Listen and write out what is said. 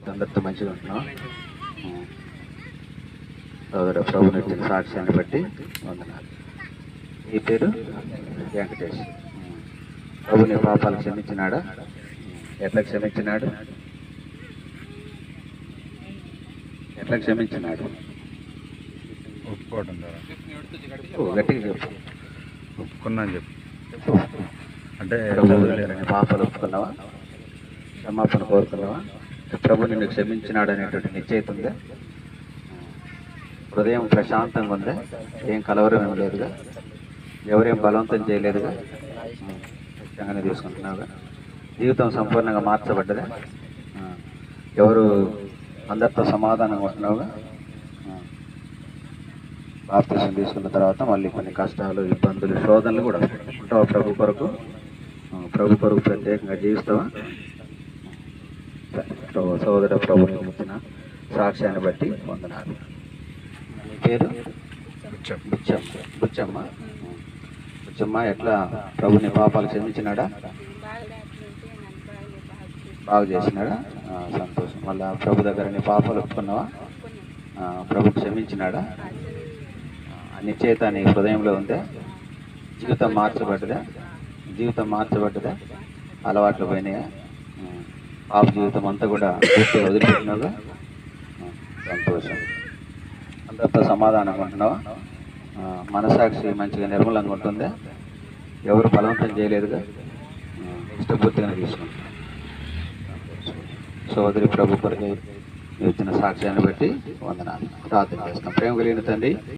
పరిస్థితి అందరితో మంచిగా ఉంటున్నాం ఉం. సోదర ప్రభుని ఇచ్చిన సాక్ష్యాన్ని బట్టి వందనాలు ఈ పేరు వెంకటేష్ ఉం. ప్రభు నీ పాపాలు క్షమించినాడా ఎట్లా క్షమించినాడు ఎట్లా క్షమించినాడు ఒప్పుకోవడం ద్వారా ఓ, గట్టిగా చెప్పు ఒప్పుకున్నా అని చెప్పి అంటే ప్రభు దగ్గర నీ పాపాలు ఒప్పుకున్నావా క్షమాపణ కోరుకున్నావా ప్రభు నిన్ను క్షమించినాడు అనేటువంటి నిశ్చయిత ఉందా హృదయం ప్రశాంతంగా ఉందా ఏం కలవరం ఏం లేదుగా ఎవరేం బలవంతం చేయలేదుగా ఉం. ఖచ్చితంగానే తీసుకుంటున్నావుగా జీవితం సంపూర్ణంగా మార్చబడ్డదా ఆ. ఎవరు అందరితో సమాధానంగా ఉంటున్నావుగా ఆ. బాప్తీసం తీసుకున్న తర్వాత మళ్ళీ కొన్ని కష్టాలు ఇబ్బందులు శోధనలు కూడా వస్తాయి. ఉంటావా ప్రభు కొరకు ఆ, ప్రభు కొరకు ప్రత్యేకంగా జీవిస్తావా సరే. ప్రభు సోదర ప్రభు ఇచ్చిన సాక్ష్యాన్ని బట్టి వందనాలు నీ పేరు వచ్చాం బుచ్చమ్మ బుచ్చమ్మ బుచ్చమ్మ ఎట్లా ప్రభుని పాపాలు క్షమించినాడా బాగు చేసినాడా ఆ, సంతోషం మళ్ళా ప్రభు దగ్గర నీ పాపాలు ఒప్పుకున్నావా ఆ, ప్రభు క్షమించినాడా ఆ నిశ్చయిత నీ హృదయంలో ఉందా జీవితం మార్చబడ్డదా జీవితం మార్చబడ్డదా అలవాట్లు పోయినాయా ఉం. పాప జీవితం అంతా కూడా పూర్తిగా వదిలిపెట్టినావుగా ఆ, సంతోషం అందరితో సమాధానంగా ఉంటున్నావా ఆ, మనసాక్షి మంచిగా నిర్మలంగా ఉంటుందా ఎవరు బలవంతం చేయలేదుగా ఆ, ఇష్టపూర్తిగానే తీసుకుంటున్నా సోదరి ప్రభు కొరకు ఇచ్చిన సాక్ష్యాన్ని బట్టి వందనాలు ప్రార్థన చేస్తాం ప్రేమ కలిగిన తండ్రి